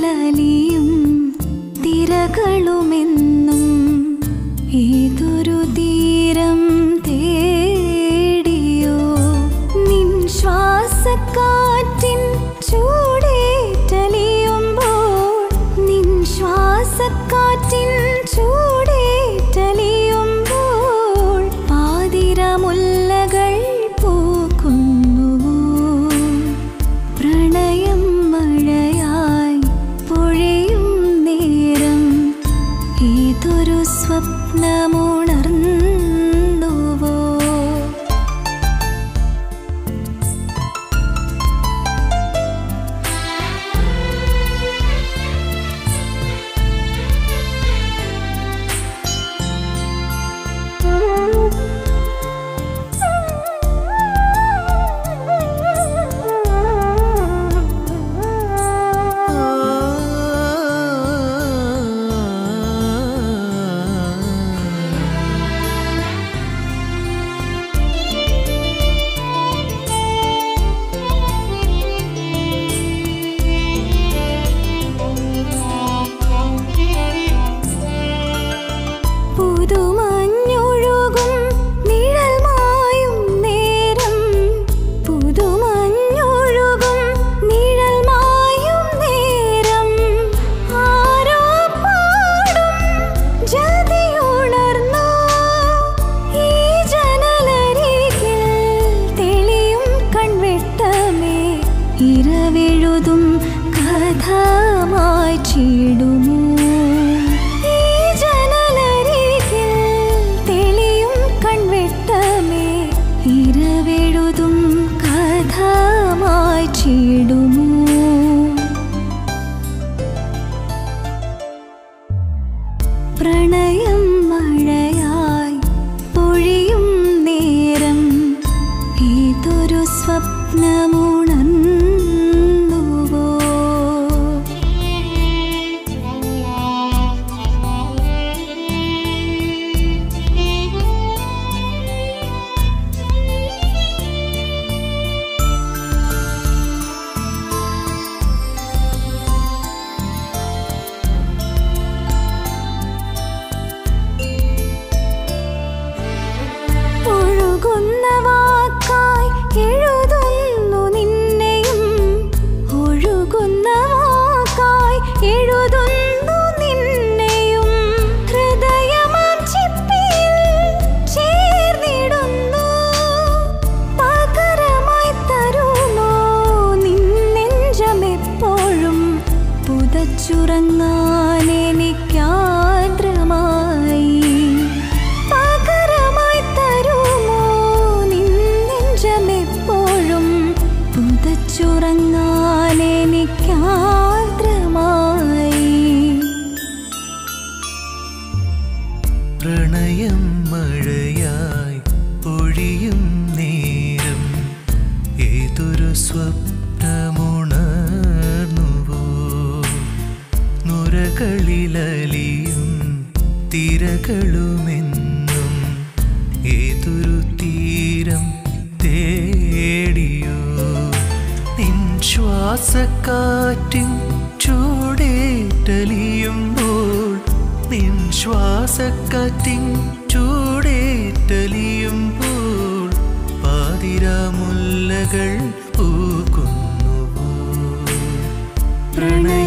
നിറകടലിലലിയും തിരകളുമെന്നും ഏതൊരു തീരം തേടിയോ നിൻ ശ്വാസക്കാറ്റിൻ ചൂടേറ്റലിയുമ്പോൾ നിൻ ശ്വാസക്കാറ്റിൻ ചൂടേറ്റലിയുമ്പോൾ പാതിരമുല്ലകൾ പൂക്കുന്നുവോ പ്രണയം മഴയായി പൊഴിയും നേരം ഏതൊരു സ്വപ്നമുണർന്നുവോ പുതുമഞ്ഞൊഴുകും നിഴൽ മായും നേരം പുതുമഞ്ഞൊഴുകും നിഴൽ മായും നേരം ആരോ പാടും ജതിയുണർന്നു ഈ ജനലരികിൽ തെളിയും കൺവെട്ടമേ ഇരവെഴുതും കഥമായി ചീടുമോ ഈ ജനലരികിൽ തെളിയും കൺവെട്ടമേ ഇരവെഴുതും കഥമായി ചീടുമോ പ്രണയം മഴയായി പൊഴിയും നേരം ഏതൊരു സ്വപ്നമുണർന്നുവോ ഒഴുകുന്ന വാക്കായി എഴുതുന്നു നിന്നെയും ഒഴുകുന്ന വാക്കായി എഴുതുന്നു നിന്നെയും ഹൃദയമാം ചിപ്പിയിൽ ചേർന്നിടുന്നു പകരമായി തരുമോ നിന്നെഞ്ചമെപ്പോഴും പുതച്ചുറങ്ങാൻ എനിക്കാദ്രമായി പകരമായി തരുമോ നിന്നെഞ്ചമെപ്പോഴും പുതച്ചുറങ്ങാൻ എനിക്കാദ്രമായി പ്രണയം മഴയായി പൊഴിയും നേരം ഏതൊരു സ്വപ്നമുണർന്നുവോ നുരകളിലലിയും തിരകളുമെന്നും ഏതൊരു തീരം തേടിയോ നിൻ ശ്വാസക്കാറ്റിൻ ചൂടേറ്റലിയുമ്പോൾ നിൻ ശ്വാസക്കാറ്റിൻ ചൂടേറ്റലിയുമ്പോൾ പാതിരാമുല്ലകൾ പൂക്കുന്നുവോ പ്രണയ